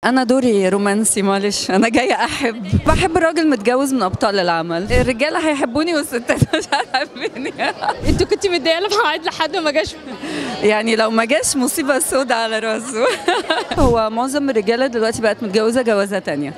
انا دوري رومانسي معلش انا جايه احب بحب الراجل متجوز من ابطال العمل الرجاله هيحبوني والستات مش هتحبني انت كنت متضايقه لما قعد لحد ما جاش يعني لو ما جاش مصيبه سودة على راسه هو معظم الرجاله دلوقتي بقت متجوزه جوازه تانية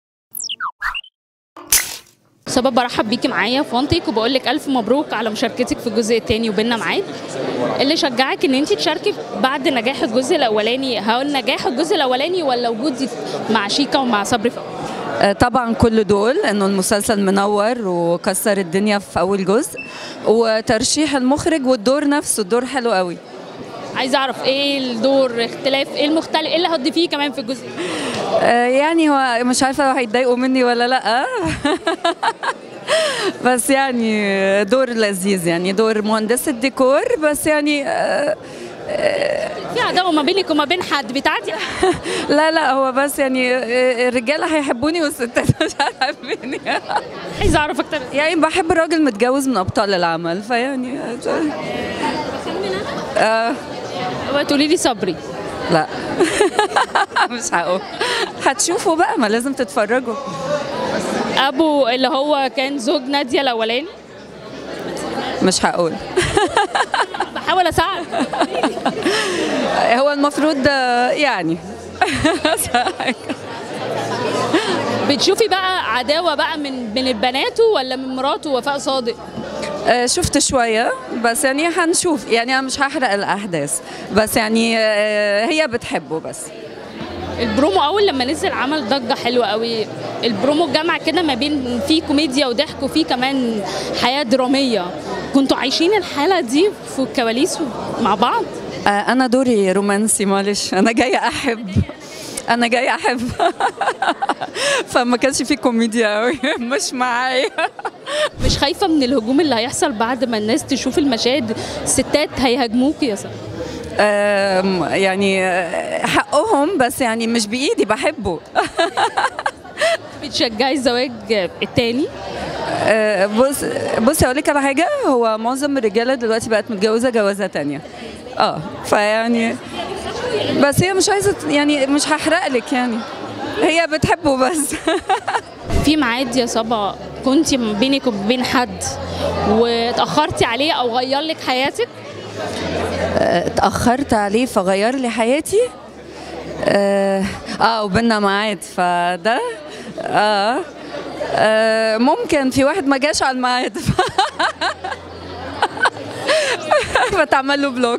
سبب برحب بيكي معايا في وانتك وبقول لك الف مبروك على مشاركتك في الجزء الثاني وبيننا ميعاد اللي شجعك ان انت تشاركي بعد نجاح الجزء الاولاني هل نجاح الجزء الاولاني ولا وجودي مع شيكا ومع صبري فوق؟ آه، طبعا كل دول انه المسلسل منور وكسر الدنيا في اول جزء وترشيح المخرج والدور نفسه الدور حلو قوي عايزه اعرف ايه الدور اختلاف ايه المختلف ايه اللي هتضيفيه كمان في الجزء آه، يعني هو مش عارفه لو هيتضايقوا مني ولا لا بس يعني دور لذيذ يعني دور مهندسة ديكور بس يعني آه، في عداوه ما بينك وما بين حد بتعدي لا لا هو بس يعني آه، الرجالة هيحبوني والستات مش هتحبني عايزه اعرف اكتر يعني بحب الراجل متجوز من أبطال العمل فيعني آه تقولي لي صبري لا مش هقول هتشوفوا بقى ما لازم تتفرجوا ابو اللي هو كان زوج ناديه الاولاني مش هقول بحاول اساعد هو المفروض آه، يعني بتشوفي بقى عداوه بقى من من بناته ولا من مراته وفاء صادق آه، شفت شوية بس يعني هنشوف يعني أنا مش هحرق الأحداث بس يعني آه، هي بتحبه بس البرومو اول لما نزل عمل ضجه حلوه قوي البرومو جمع كده ما بين فيه كوميديا وضحك وفيه كمان حياه دراميه كنتوا عايشين الحاله دي في الكواليس مع بعض آه، أنا دوري رومانسي معلش أنا جاية أحب أنا جاية أحب فما كانش في كوميديا أوي مش معايا مش خايفه من الهجوم اللي هيحصل بعد ما الناس تشوف المشاهد الستات هيهاجموك يا ساره آم، يعني آه، حقهم بس يعني مش بإيدي بحبه بتشجعي الزواج التاني آه، بص بصي اقول لك على حاجه هو معظم الرجاله دلوقتي بقت متجوزه جوازه تانية اه فيعني بس هي مش عايزه يعني مش هحرق لك يعني هي بتحبه بس في ميعاد يا صبا كنت بينك وبين حد واتاخرتي عليه او غير لك حياتك آه، اتاخرت عليه فغير لي حياتي اه, آه وبينا ميعاد فده اه, آه ممكن في واحد ما جاش على الميعاد فتعمل له بلوك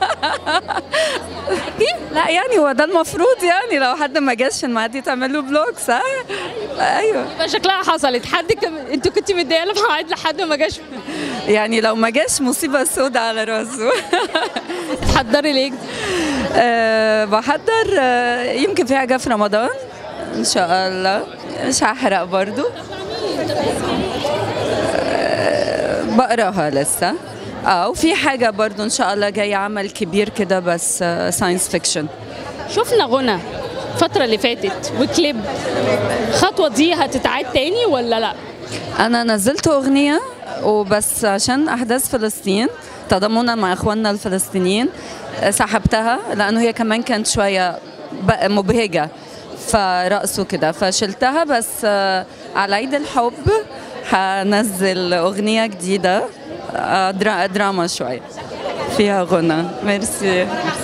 لا يعني هو ده المفروض يعني لو حد ما جاش في الميعاد يتعمل له بلوك صح؟ ايوه يبقى شكلها حصلت حد كم... انتوا كنتوا متضايقه لما قعد لحد ما جاش يعني لو ما جاش مصيبه سودة على راسه تحضري ليه أه بحضر أه يمكن في حاجة في رمضان إن شاء الله مش هحرق برضو أه بقراها لسه اه وفي حاجة برضو إن شاء الله جاي عمل كبير كده بس ساينس فيكشن شفنا غنى الفترة اللي فاتت وكليب الخطوة دي هتتعاد تاني ولا لا؟ أنا نزلت أغنية وبس عشان أحداث فلسطين تضامنا مع إخواننا الفلسطينيين آه، سحبتها لأنه هي كمان كانت شوية بق- مبهجة فرقصوا كده فشلتها بس آه، على عيد الحب هنزل أغنية جديدة آه، درا- دراما شوية فيها غنى ميرسي